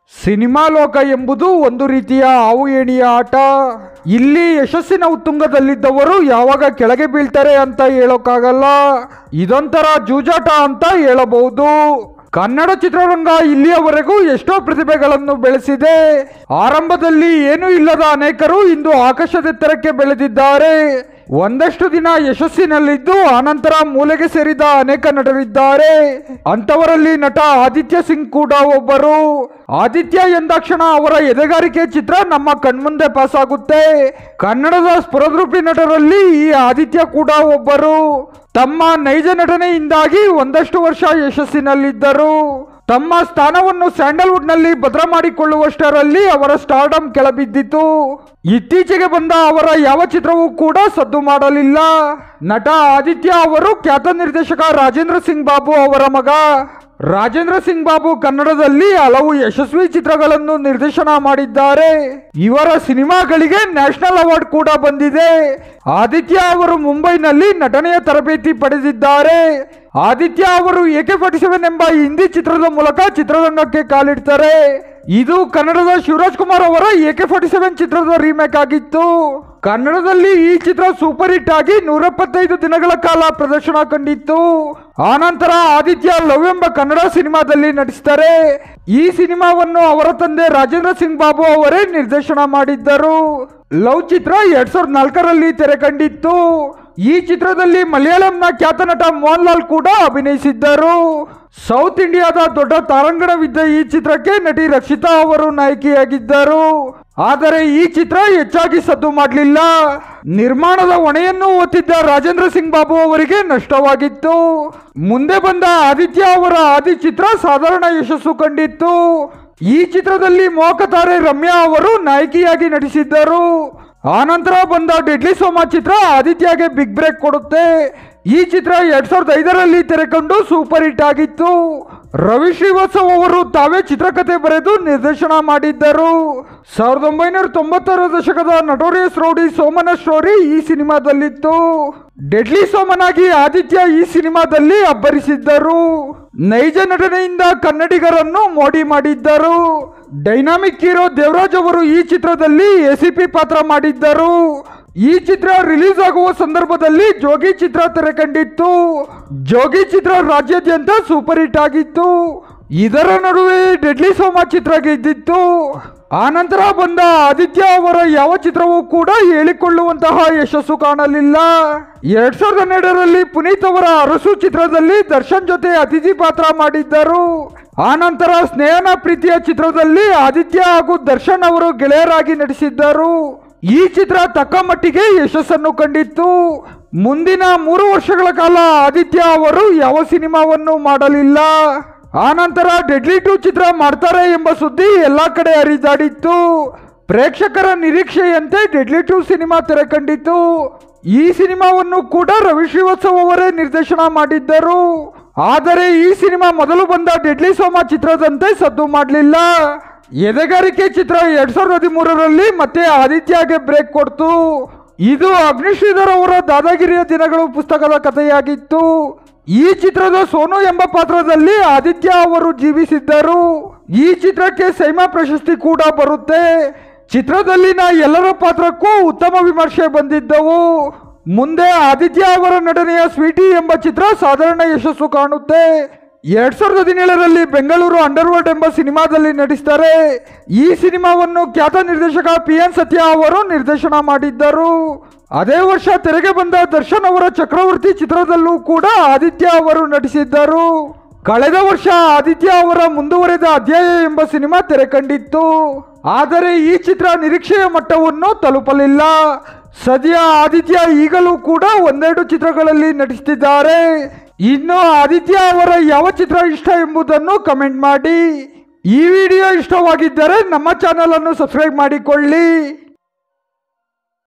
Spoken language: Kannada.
ಸಿನಿಮಾ ಲೋಕ ಎಂಬುದು ಒಂದು ರೀತಿಯ ಹಾವು ಏಣಿಯ ಆಟ ಇಲ್ಲಿ ಯಶಸ್ಸಿನ ಉತ್ತುಂಗದಲ್ಲಿದ್ದವರು ಯಾವಾಗ ಕೆಳಗೆ ಬೀಳ್ತಾರೆ ಅಂತ ಹೇಳೋಕ್ಕಾಗಲ್ಲ ಇದೊಂಥರ ಜೂಜಾಟ ಅಂತ ಹೇಳಬಹುದು ಕನ್ನಡ ಚಿತ್ರರಂಗ ಇಲ್ಲಿಯವರೆಗೂ ಎಷ್ಟೋ ಪ್ರತಿಭೆಗಳನ್ನು ಬೆಳೆಸಿದೆ ಆರಂಭದಲ್ಲಿ ಏನೂ ಇಲ್ಲದ ಅನೇಕರು ಇಂದು ಆಕಾಶದೆತ್ತರಕ್ಕೆ ಬೆಳೆದಿದ್ದಾರೆ ಒಂದಷ್ಟು ದಿನ ಯಶಸ್ಸಿನಲ್ಲಿದ್ದು ಆನಂತರ ಮೂಲೆಗೆ ಸೇರಿದ ಅನೇಕ ನಟರಿದ್ದಾರೆ ಅಂತವರಲ್ಲಿ ನಟ ಆದಿತ್ಯ ಸಿಂಗ್ ಕೂಡ ಒಬ್ಬರು ಆದಿತ್ಯ ಎಂದಾಕ್ಷಣ ಅವರ ಎದೆಗಾರಿಕೆ ಚಿತ್ರ ನಮ್ಮ ಕಣ್ಮುಂದೆ ಪಾಸ್ ಆಗುತ್ತೆ ಕನ್ನಡದ ಸ್ಫುರದ್ರೂಪಿ ನಟರಲ್ಲಿ ಈ ಆದಿತ್ಯ ಕೂಡ ಒಬ್ಬರು ತಮ್ಮ ನೈಜ ನಟನೆಯಿಂದಾಗಿ ಒಂದಷ್ಟು ವರ್ಷ ಯಶಸ್ಸಿನಲ್ಲಿದ್ದರು ತಮ್ಮ ಸ್ಥಾನವನ್ನು ಸ್ಯಾಂಡಲ್ವುಡ್ನಲ್ಲಿ ಭದ್ರ ಮಾಡಿಕೊಳ್ಳುವಷ್ಟರಲ್ಲಿ ಅವರ ಸ್ಟಾರ್ಡಮ್ ಕೆಳಬಿದ್ದಿತು ಇತ್ತೀಚೆಗೆ ಬಂದ ಅವರ ಯಾವ ಚಿತ್ರವೂ ಕೂಡ ಸದ್ದು ಮಾಡಲಿಲ್ಲ ನಟ ಆದಿತ್ಯ ಅವರು ಖ್ಯಾತ ನಿರ್ದೇಶಕ ರಾಜೇಂದ್ರ ಸಿಂಗ್ ಬಾಬು ಅವರ ಮಗ ರಾಜೇಂದ್ರ ಸಿಂಗ್ ಬಾಬು ಕನ್ನಡದಲ್ಲಿ ಹಲವು ಯಶಸ್ವಿ ಚಿತ್ರಗಳನ್ನು ನಿರ್ದೇಶನ ಮಾಡಿದ್ದಾರೆ ಇವರ ಸಿನಿಮಾಗಳಿಗೆ ನ್ಯಾಷನಲ್ ಅವಾರ್ಡ್ ಕೂಡ ಬಂದಿದೆ ಆದಿತ್ಯ ಅವರು ಮುಂಬೈನಲ್ಲಿ ನಟನೆಯ ತರಬೇತಿ ಪಡೆದಿದ್ದಾರೆ ಆದಿತ್ಯ ಅವರು ಎಕೆ ಫಾರ್ಟಿ ಸೆವೆನ್ ಎಂಬ ಹಿಂದಿ ಚಿತ್ರದ ಮೂಲಕ ಚಿತ್ರರಂಗಕ್ಕೆ ಕಾಲಿಡ್ತಾರೆ ಇದು ಕನ್ನಡದ ಶಿವರಾಜ್ ಕುಮಾರ್ ಅವರ ಎಕೆ ಫಾರ್ಟಿ ಸೆವೆನ್ ಚಿತ್ರದ ರೀಮೇಕ್ ಆಗಿತ್ತು ಕನ್ನಡದಲ್ಲಿ ಈ ಚಿತ್ರ ಸೂಪರ್ ಹಿಟ್ ಆಗಿ ನೂರೆಪ್ಪತ್ತೈದು ದಿನಗಳ ಕಾಲ ಪ್ರದರ್ಶನ ಕಂಡಿತ್ತು ಆನಂತರ ಆದಿತ್ಯ ಲವ್ ಎಂಬ ಕನ್ನಡ ಸಿನಿಮಾದಲ್ಲಿ ನಟಿಸ್ತಾರೆ ಈ ಸಿನಿಮಾವನ್ನು ಅವರ ತಂದೆ ರಾಜೇಂದ್ರ ಸಿಂಗ್ ಬಾಬು ಅವರೇ ನಿರ್ದೇಶನ ಮಾಡಿದ್ದರು ಲವ್ ಚಿತ್ರ ಎರಡ್ ಸಾವಿರದ ನಾಲ್ಕರಲ್ಲಿ ತೆರೆ ಕಂಡಿತ್ತು ಈ ಚಿತ್ರದಲ್ಲಿ ಮಲಯಾಳಂನ ಖ್ಯಾತ ನಟ ಮೋಹನ್ ಲಾಲ್ ಕೂಡ ಅಭಿನಯಿಸಿದ್ದರು ಸೌತ್ ಇಂಡಿಯಾದ ದೊಡ್ಡ ತಾರಂಗಣವಿದ್ದ ಈ ಚಿತ್ರಕ್ಕೆ ನಟಿ ರಕ್ಷಿತಾ ಅವರು ನಾಯಕಿಯಾಗಿದ್ದರು ಆದರೆ ಈ ಚಿತ್ರ ಹೆಚ್ಚಾಗಿ ಸದ್ದು ಮಾಡಲಿಲ್ಲ ನಿರ್ಮಾಣದ ಹೊಣೆಯನ್ನು ಹೊತ್ತಿದ್ದ ರಾಜೇಂದ್ರ ಸಿಂಗ್ ಬಾಬು ಅವರಿಗೆ ನಷ್ಟವಾಗಿತ್ತು ಮುಂದೆ ಬಂದ ಆದಿತ್ಯ ಅವರ ಆದಿ ಚಿತ್ರ ಸಾಧಾರಣ ಯಶಸ್ಸು ಕಂಡಿತ್ತು ಈ ಚಿತ್ರದಲ್ಲಿ ಮೋಹಕ ತಾರೆ ರಮ್ಯಾ ಅವರು ನಾಯಕಿಯಾಗಿ ನಟಿಸಿದ್ದರು ಆನಂತರ ಬಂದ ಡೆಡ್ಲಿ ಸೋಮ ಚಿತ್ರ ಆದಿತ್ಯಗೆ ಬಿಗ್ ಬ್ರೇಕ್ ಕೊಡುತ್ತೆ ಈ ಚಿತ್ರ ಎರಡ್ ಸಾವಿರದ ಐದರಲ್ಲಿ ತೆರೆಕೊಂಡು ಸೂಪರ್ ಹಿಟ್ ಆಗಿತ್ತು ರವಿ ಶ್ರೀವಾತ್ಸವ್ ಅವರು ತಾವೇ ಚಿತ್ರಕಥೆ ಬರೆದು ನಿರ್ದೇಶನ ಮಾಡಿದ್ದರು ಸಾವಿರದ ಒಂಬೈನೂರ ತೊಂಬತ್ತರ ದಶಕದ ನಟೋರಿಯಸ್ ರೌಡಿ ಸೋಮನ ಸ್ಟೋರಿ ಈ ಸಿನಿಮಾದಲ್ಲಿತ್ತು ಡೆಡ್ಲಿ ಸೋಮನಾಗಿ ಆದಿತ್ಯ ಈ ಸಿನಿಮಾದಲ್ಲಿ ಅಬ್ಬರಿಸಿದ್ದರು ನೈಜ ನಟನೆಯಿಂದ ಕನ್ನಡಿಗರನ್ನು ಮೋಡಿ ಮಾಡಿದ್ದರು ಡೈನಾಮಿಕ್ ಹೀರೋ ದೇವರಾಜ್ ಅವರು ಈ ಚಿತ್ರದಲ್ಲಿ ಎಸಿಪಿ ಪಾತ್ರ ಮಾಡಿದ್ದರು ಈ ಚಿತ್ರ ರಿಲೀಸ್ ಆಗುವ ಸಂದರ್ಭದಲ್ಲಿ ಜೋಗಿ ಚಿತ್ರ ತೆರೆ ಕಂಡಿತ್ತು ಜೋಗಿ ಚಿತ್ರ ರಾಜ್ಯಾದ್ಯಂತ ಸೂಪರ್ ಹಿಟ್ ಆಗಿತ್ತು ಇದರ ನಡುವೆ ಡೆಡ್ಲಿ ಸೋಮ ಚಿತ್ರ ಗೆದ್ದಿತ್ತು ಆನಂತರ ಬಂದ ಆದಿತ್ಯ ಅವರ ಯಾವ ಚಿತ್ರವೂ ಕೂಡ ಹೇಳಿಕೊಳ್ಳುವಂತಹ ಯಶಸ್ಸು ಕಾಣಲಿಲ್ಲ ಎರಡ್ ಸಾವಿರದ ಹನ್ನೆರಡರಲ್ಲಿ ಪುನೀತ್ ಅವರ ಅರಸು ಚಿತ್ರದಲ್ಲಿ ದರ್ಶನ್ ಜೊತೆ ಅತಿಥಿ ಪಾತ್ರ ಮಾಡಿದ್ದರು ಆನಂತರ ಸ್ನೇಹನ ಪ್ರೀತಿಯ ಚಿತ್ರದಲ್ಲಿ ಆದಿತ್ಯ ಹಾಗೂ ದರ್ಶನ್ ಅವರು ಗೆಳೆಯರಾಗಿ ನಟಿಸಿದ್ದರು ಈ ಚಿತ್ರ ತಕ್ಕ ಮಟ್ಟಿಗೆ ಯಶಸ್ಸನ್ನು ಕಂಡಿತ್ತು ಮುಂದಿನ ಮೂರು ವರ್ಷಗಳ ಕಾಲ ಆದಿತ್ಯ ಅವರು ಯಾವ ಸಿನಿಮಾವನ್ನು ಮಾಡಲಿಲ್ಲ ಆನಂತರ ಡೆಡ್ಲಿ ಟು ಚಿತ್ರ ಮಾಡ್ತಾರೆ ಎಂಬ ಸುದ್ದಿ ಎಲ್ಲಾ ಕಡೆ ಹರಿದಾಡಿತ್ತು ಪ್ರೇಕ್ಷಕರ ನಿರೀಕ್ಷೆಯಂತೆ ಡೆಡ್ಲಿ ಟು ಸಿನಿಮಾ ತೆರೆ ಕಂಡಿತು ಈ ಸಿನಿಮಾವನ್ನು ಕೂಡ ರವಿ ಶ್ರೀವಾತ್ಸವ್ ಅವರೇ ನಿರ್ದೇಶನ ಮಾಡಿದ್ದರು ಆದರೆ ಈ ಸಿನಿಮಾ ಮೊದಲು ಬಂದ ಡೆಡ್ಲಿ ಸೋಮ ಚಿತ್ರದಂತೆ ಸದ್ದು ಮಾಡಲಿಲ್ಲ ಎದೆಗಾರಿಕೆ ಚಿತ್ರ ಎರಡ್ ಸಾವಿರದ ಹದಿಮೂರರಲ್ಲಿ ಮತ್ತೆ ಆದಿತ್ಯಗೆ ಬ್ರೇಕ್ ಕೊಡ್ತು ಇದು ಅಗ್ನಿಶ್ರೀಧರ್ ಅವರ ದಾದಾಗಿರಿಯ ದಿನಗಳು ಪುಸ್ತಕದ ಕಥೆಯಾಗಿತ್ತು ಈ ಚಿತ್ರದ ಸೋನು ಎಂಬ ಪಾತ್ರದಲ್ಲಿ ಆದಿತ್ಯ ಅವರು ಜೀವಿಸಿದ್ದರು ಈ ಚಿತ್ರಕ್ಕೆ ಸೈಮಾ ಪ್ರಶಸ್ತಿ ಕೂಡ ಬರುತ್ತೆ ಚಿತ್ರದಲ್ಲಿನ ಎಲ್ಲರ ಪಾತ್ರಕ್ಕೂ ಉತ್ತಮ ವಿಮರ್ಶೆ ಬಂದಿದ್ದವು ಮುಂದೆ ಆದಿತ್ಯ ಅವರ ನಟನೆಯ ಸ್ವೀಟಿ ಎಂಬ ಚಿತ್ರ ಸಾಧಾರಣ ಯಶಸ್ಸು ಕಾಣುತ್ತೆ ಎರಡ್ ಸಾವಿರದ ಹದಿನೇಳರಲ್ಲಿ ಬೆಂಗಳೂರು ಅಂಡರ್ವರ್ಲ್ಡ್ ಎಂಬ ಸಿನಿಮಾದಲ್ಲಿ ನಟಿಸ್ತಾರೆ ಈ ಸಿನಿಮಾವನ್ನು ಖ್ಯಾತ ನಿರ್ದೇಶಕ ಪಿ ಎನ್ ಸತ್ಯ ಅವರು ನಿರ್ದೇಶನ ಮಾಡಿದ್ದರು ಅದೇ ವರ್ಷ ತೆರೆಗೆ ಬಂದ ದರ್ಶನ್ ಅವರ ಚಕ್ರವರ್ತಿ ಚಿತ್ರದಲ್ಲೂ ಕೂಡ ಆದಿತ್ಯ ಅವರು ನಟಿಸಿದ್ದರು ಕಳೆದ ವರ್ಷ ಆದಿತ್ಯ ಅವರ ಮುಂದುವರೆದ ಅಧ್ಯಾಯ ಎಂಬ ಸಿನಿಮಾ ತೆರೆ ಕಂಡಿತ್ತು ಆದರೆ ಈ ಚಿತ್ರ ನಿರೀಕ್ಷೆಯ ಮಟ್ಟವನ್ನು ತಲುಪಲಿಲ್ಲ ಸದ್ಯ ಆದಿತ್ಯ ಈಗಲೂ ಕೂಡ ಒಂದೆರಡು ಚಿತ್ರಗಳಲ್ಲಿ ನಟಿಸುತ್ತಿದ್ದಾರೆ ಇನ್ನು ಆದಿತ್ಯ ಅವರ ಯಾವ ಚಿತ್ರ ಇಷ್ಟ ಎಂಬುದನ್ನು ಕಮೆಂಟ್ ಮಾಡಿ ಈ ವಿಡಿಯೋ ಇಷ್ಟವಾಗಿದ್ದರೆ ನಮ್ಮ ಚಾನಲ್ ಅನ್ನು ಸಬ್ಸ್ಕ್ರೈಬ್ ಮಾಡಿಕೊಳ್ಳಿ